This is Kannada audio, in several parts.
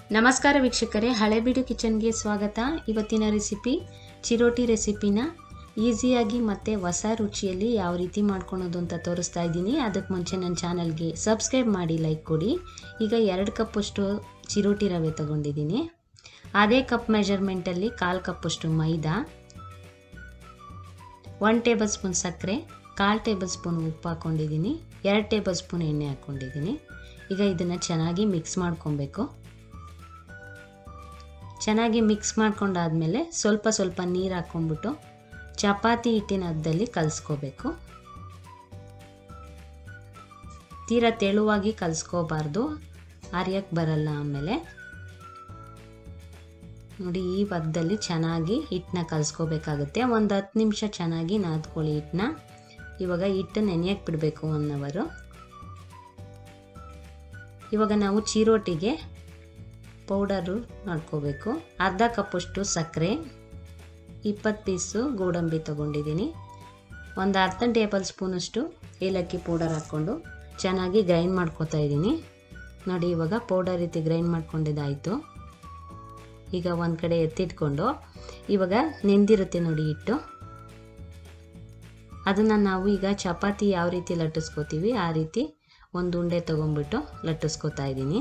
ನಮಸ್ಕಾರ ವೀಕ್ಷಕರೇ ಹಳೆಬೀಡು ಕಿಚನ್ಗೆ ಸ್ವಾಗತ ಇವತ್ತಿನ ರೆಸಿಪಿ ಚಿರೋಟಿ ರೆಸಿಪಿನ ಈಸಿಯಾಗಿ ಮತ್ತು ಹೊಸ ರುಚಿಯಲ್ಲಿ ಯಾವ ರೀತಿ ಮಾಡ್ಕೊಳೋದು ಅಂತ ತೋರಿಸ್ತಾ ಇದ್ದೀನಿ ಅದಕ್ಕೆ ಮುಂಚೆ ನನ್ನ ಚಾನಲ್ಗೆ ಸಬ್ಸ್ಕ್ರೈಬ್ ಮಾಡಿ ಲೈಕ್ ಕೊಡಿ ಈಗ ಎರಡು ಕಪ್ಪಷ್ಟು ಚಿರೋಟಿ ರವೆ ತಗೊಂಡಿದ್ದೀನಿ ಅದೇ ಕಪ್ ಮೆಜರ್ಮೆಂಟಲ್ಲಿ ಕಾಲು ಕಪ್ಪಷ್ಟು ಮೈದಾ ಒನ್ ಟೇಬಲ್ ಸ್ಪೂನ್ ಸಕ್ಕರೆ ಕಾಲು ಟೇಬಲ್ ಸ್ಪೂನ್ ಉಪ್ಪು ಹಾಕ್ಕೊಂಡಿದ್ದೀನಿ ಎರಡು ಟೇಬಲ್ ಸ್ಪೂನ್ ಎಣ್ಣೆ ಹಾಕ್ಕೊಂಡಿದ್ದೀನಿ ಈಗ ಇದನ್ನು ಚೆನ್ನಾಗಿ ಮಿಕ್ಸ್ ಮಾಡ್ಕೊಬೇಕು ಚೆನ್ನಾಗಿ ಮಿಕ್ಸ್ ಮಾಡ್ಕೊಂಡಾದ್ಮೇಲೆ ಸ್ವಲ್ಪ ಸ್ವಲ್ಪ ನೀರು ಹಾಕ್ಕೊಂಡ್ಬಿಟ್ಟು ಚಪಾತಿ ಹಿಟ್ಟಿನ ಹದ್ದದಲ್ಲಿ ಕಲಿಸ್ಕೋಬೇಕು ತೀರಾ ತೆಳುವಾಗಿ ಕಲಿಸ್ಕೋಬಾರ್ದು ಅರಿಯಕ್ಕೆ ಬರಲ್ಲ ಆಮೇಲೆ ನೋಡಿ ಈ ಪದದಲ್ಲಿ ಚೆನ್ನಾಗಿ ಹಿಟ್ಟನ್ನ ಕಲಿಸ್ಕೋಬೇಕಾಗುತ್ತೆ ಒಂದು ಹತ್ತು ನಿಮಿಷ ಚೆನ್ನಾಗಿ ನಾದ್ಕೊಳ್ಳಿ ಹಿಟ್ಟನ್ನ ಇವಾಗ ಹಿಟ್ಟು ನೆನೆಯಕ್ಕೆ ಬಿಡಬೇಕು ಒನ್ ಅವರು ಇವಾಗ ನಾವು ಚೀರೋಟಿಗೆ ಪೌಡರು ಮಾಡ್ಕೋಬೇಕು ಅರ್ಧ ಕಪ್ಪಷ್ಟು ಸಕ್ಕರೆ ಇಪ್ಪತ್ತು ಪೀಸು ಗೋಡಂಬಿ ತೊಗೊಂಡಿದ್ದೀನಿ ಒಂದು ಅರ್ಧ ಟೇಬಲ್ ಸ್ಪೂನಷ್ಟು ಏಲಕ್ಕಿ ಪೌಡರ್ ಹಾಕ್ಕೊಂಡು ಚೆನ್ನಾಗಿ ಗ್ರೈಂಡ್ ಮಾಡ್ಕೊತಾ ಇದ್ದೀನಿ ನೋಡಿ ಇವಾಗ ಪೌಡರ್ ರೀತಿ ಗ್ರೈಂಡ್ ಮಾಡ್ಕೊಂಡಿದ್ದಾಯಿತು ಈಗ ಒಂದು ಕಡೆ ಎತ್ತಿಟ್ಕೊಂಡು ಇವಾಗ ನೆಂದಿರುತ್ತೆ ನೋಡಿ ಹಿಟ್ಟು ಅದನ್ನು ನಾವು ಈಗ ಚಪಾತಿ ಯಾವ ರೀತಿ ಲಟ್ಟಿಸ್ಕೋತೀವಿ ಆ ರೀತಿ ಒಂದು ಉಂಡೆ ತೊಗೊಂಡ್ಬಿಟ್ಟು ಲಟ್ಟಿಸ್ಕೋತಾ ಇದ್ದೀನಿ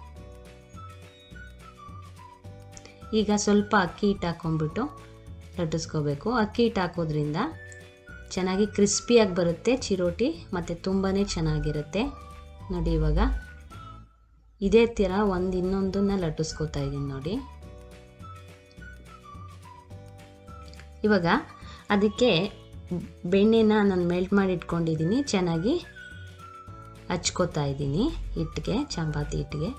ಈಗ ಸ್ವಲ್ಪ ಅಕ್ಕಿ ಹಿಟ್ಟು ಹಾಕ್ಕೊಂಡ್ಬಿಟ್ಟು ಲಟ್ಟಿಸ್ಕೋಬೇಕು ಅಕ್ಕಿ ಹಿಟ್ಟು ಹಾಕೋದ್ರಿಂದ ಚೆನ್ನಾಗಿ ಕ್ರಿಸ್ಪಿಯಾಗಿ ಬರುತ್ತೆ ಚಿರೋಟಿ ಮತ್ತು ತುಂಬಾ ಚೆನ್ನಾಗಿರುತ್ತೆ ನೋಡಿ ಇವಾಗ ಇದೇ ಥರ ಒಂದು ಇನ್ನೊಂದನ್ನ ಲಟ್ಟಿಸ್ಕೋತಾ ಇದ್ದೀನಿ ನೋಡಿ ಇವಾಗ ಅದಕ್ಕೆ ಬೆಣ್ಣೆನ ನಾನು ಮೆಲ್ಟ್ ಮಾಡಿ ಇಟ್ಕೊಂಡಿದ್ದೀನಿ ಚೆನ್ನಾಗಿ ಹಚ್ಕೋತಾ ಇದ್ದೀನಿ ಹಿಟ್ಟಿಗೆ ಚಪಾತಿ ಹಿಟ್ಟಿಗೆ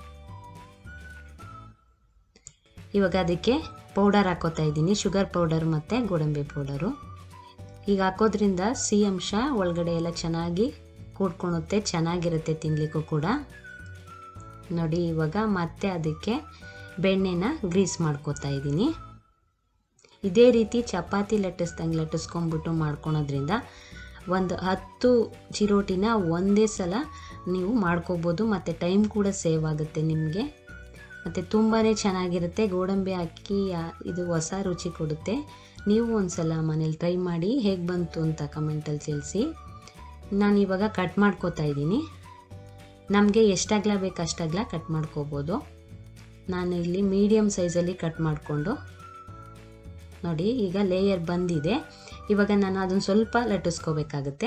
ಇವಾಗ ಅದಕ್ಕೆ ಪೌಡರ್ ಹಾಕೋತಾ ಇದ್ದೀನಿ ಶುಗರ್ ಪೌಡರ್ ಮತ್ತು ಗೋಡಂಬಿ ಪೌಡರು ಈಗ ಹಾಕೋದ್ರಿಂದ ಸಿಹಿ ಅಂಶ ಒಳಗಡೆ ಎಲ್ಲ ಚೆನ್ನಾಗಿ ಕೂಡ್ಕೊಳುತ್ತೆ ಚೆನ್ನಾಗಿರುತ್ತೆ ತಿನ್ನಲಿಕ್ಕೂ ಕೂಡ ನೋಡಿ ಇವಾಗ ಮತ್ತೆ ಅದಕ್ಕೆ ಬೆಣ್ಣೆನ ಗ್ರೀಸ್ ಮಾಡ್ಕೋತಾ ಇದ್ದೀನಿ ಇದೇ ರೀತಿ ಚಪಾತಿ ಲಟ್ಟಿಸ್ದಂಗೆ ಲಟ್ಟಿಸ್ಕೊಂಡ್ಬಿಟ್ಟು ಮಾಡ್ಕೊಳೋದ್ರಿಂದ ಒಂದು ಹತ್ತು ಚಿರೋಟಿನ ಒಂದೇ ಸಲ ನೀವು ಮಾಡ್ಕೋಬೋದು ಮತ್ತು ಟೈಮ್ ಕೂಡ ಸೇವ್ ಆಗುತ್ತೆ ನಿಮಗೆ ಮತ್ತು ತುಂಬಾ ಚೆನ್ನಾಗಿರುತ್ತೆ ಗೋಡಂಬಿ ಅಕ್ಕಿ ಇದು ಹೊಸ ರುಚಿ ಕೊಡುತ್ತೆ ನೀವು ಒಂದು ಸಲ ಮನೇಲಿ ಟ್ರೈ ಮಾಡಿ ಹೇಗೆ ಬಂತು ಅಂತ ಕಮೆಂಟಲ್ಲಿ ತಿಳಿಸಿ ನಾನು ಇವಾಗ ಕಟ್ ಮಾಡ್ಕೋತಾ ಇದ್ದೀನಿ ನಮಗೆ ಎಷ್ಟಾಗ್ಲ ಬೇಕು ಅಷ್ಟಾಗ್ಲ ಕಟ್ ಮಾಡ್ಕೋಬೋದು ನಾನು ಇಲ್ಲಿ ಮೀಡಿಯಮ್ ಸೈಜಲ್ಲಿ ಕಟ್ ಮಾಡಿಕೊಂಡು ನೋಡಿ ಈಗ ಲೇಯರ್ ಬಂದಿದೆ ಇವಾಗ ನಾನು ಅದನ್ನು ಸ್ವಲ್ಪ ಲಟ್ಟಿಸ್ಕೋಬೇಕಾಗುತ್ತೆ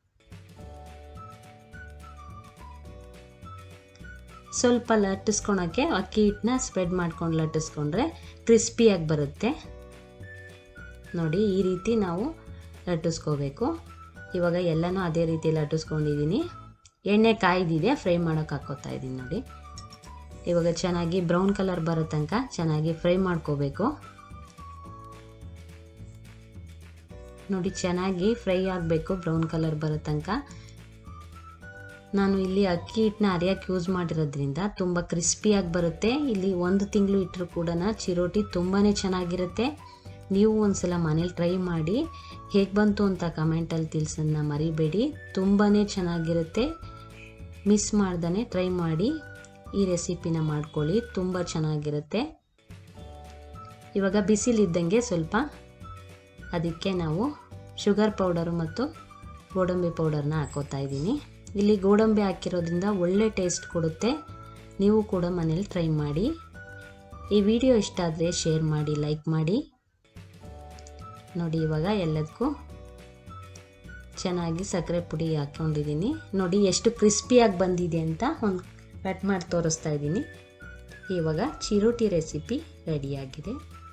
ಸ್ವಲ್ಪ ಲಟ್ಟಿಸ್ಕೊಳಕ್ಕೆ ಅಕ್ಕಿ ಹಿಟ್ಟನ್ನ ಸ್ಪ್ರೆಡ್ ಮಾಡ್ಕೊಂಡು ಲಟ್ಟಿಸ್ಕೊಂಡ್ರೆ ಕ್ರಿಸ್ಪಿಯಾಗಿ ಬರುತ್ತೆ ನೋಡಿ ಈ ರೀತಿ ನಾವು ಲಟ್ಟಿಸ್ಕೋಬೇಕು ಇವಾಗ ಎಲ್ಲನೂ ಅದೇ ರೀತಿ ಲಟ್ಟಿಸ್ಕೊಂಡಿದ್ದೀನಿ ಎಣ್ಣೆ ಕಾಯ್ದಿದೆ ಫ್ರೈ ಮಾಡೋಕೆ ಹಾಕೋತಾ ಇದ್ದೀನಿ ನೋಡಿ ಇವಾಗ ಚೆನ್ನಾಗಿ ಬ್ರೌನ್ ಕಲರ್ ಬರೋ ತನಕ ಚೆನ್ನಾಗಿ ಫ್ರೈ ಮಾಡ್ಕೋಬೇಕು ನೋಡಿ ಚೆನ್ನಾಗಿ ಫ್ರೈ ಆಗಬೇಕು ಬ್ರೌನ್ ಕಲರ್ ಬರೋ ತನಕ ನಾನು ಇಲ್ಲಿ ಅಕ್ಕಿ ಹಿಟ್ಟನ್ನ ಅರಿಯೋಕ್ಕೆ ಯೂಸ್ ಮಾಡಿರೋದ್ರಿಂದ ತುಂಬ ಕ್ರಿಸ್ಪಿಯಾಗಿ ಬರುತ್ತೆ ಇಲ್ಲಿ ಒಂದು ತಿಂಗಳು ಇಟ್ಟರು ಕೂಡ ಚಿರೋಟಿ ತುಂಬಾ ಚೆನ್ನಾಗಿರುತ್ತೆ ನೀವು ಒಂದು ಸಲ ಮನೇಲಿ ಟ್ರೈ ಮಾಡಿ ಹೇಗೆ ಬಂತು ಅಂತ ಕಮೆಂಟಲ್ಲಿ ತಿಳಿಸೋದನ್ನ ಮರಿಬೇಡಿ ತುಂಬಾ ಚೆನ್ನಾಗಿರುತ್ತೆ ಮಿಸ್ ಮಾಡ್ದೇ ಟ್ರೈ ಮಾಡಿ ಈ ರೆಸಿಪಿನ ಮಾಡ್ಕೊಳ್ಳಿ ತುಂಬ ಚೆನ್ನಾಗಿರುತ್ತೆ ಇವಾಗ ಬಿಸಿಲಿದ್ದಂಗೆ ಸ್ವಲ್ಪ ಅದಕ್ಕೆ ನಾವು ಶುಗರ್ ಪೌಡರು ಮತ್ತು ಗೋಡಂಬಿ ಪೌಡರ್ನ ಹಾಕೋತಾ ಇದ್ದೀನಿ ಇಲ್ಲಿ ಗೋಡಂಬಿ ಹಾಕಿರೋದ್ರಿಂದ ಒಳ್ಳೆ ಟೇಸ್ಟ್ ಕೊಡುತ್ತೆ ನೀವು ಕೂಡ ಮನೇಲಿ ಟ್ರೈ ಮಾಡಿ ಈ ವಿಡಿಯೋ ಇಷ್ಟ ಆದರೆ ಶೇರ್ ಮಾಡಿ ಲೈಕ್ ಮಾಡಿ ನೋಡಿ ಇವಾಗ ಎಲ್ಲದಕ್ಕೂ ಚೆನ್ನಾಗಿ ಸಕ್ಕರೆ ಪುಡಿ ಹಾಕ್ಕೊಂಡಿದ್ದೀನಿ ನೋಡಿ ಎಷ್ಟು ಕ್ರಿಸ್ಪಿಯಾಗಿ ಬಂದಿದೆ ಅಂತ ಒಂದು ಕಟ್ ಮಾಡಿ ತೋರಿಸ್ತಾ ಇದ್ದೀನಿ ಇವಾಗ ಚಿರೋಟಿ ರೆಸಿಪಿ ರೆಡಿಯಾಗಿದೆ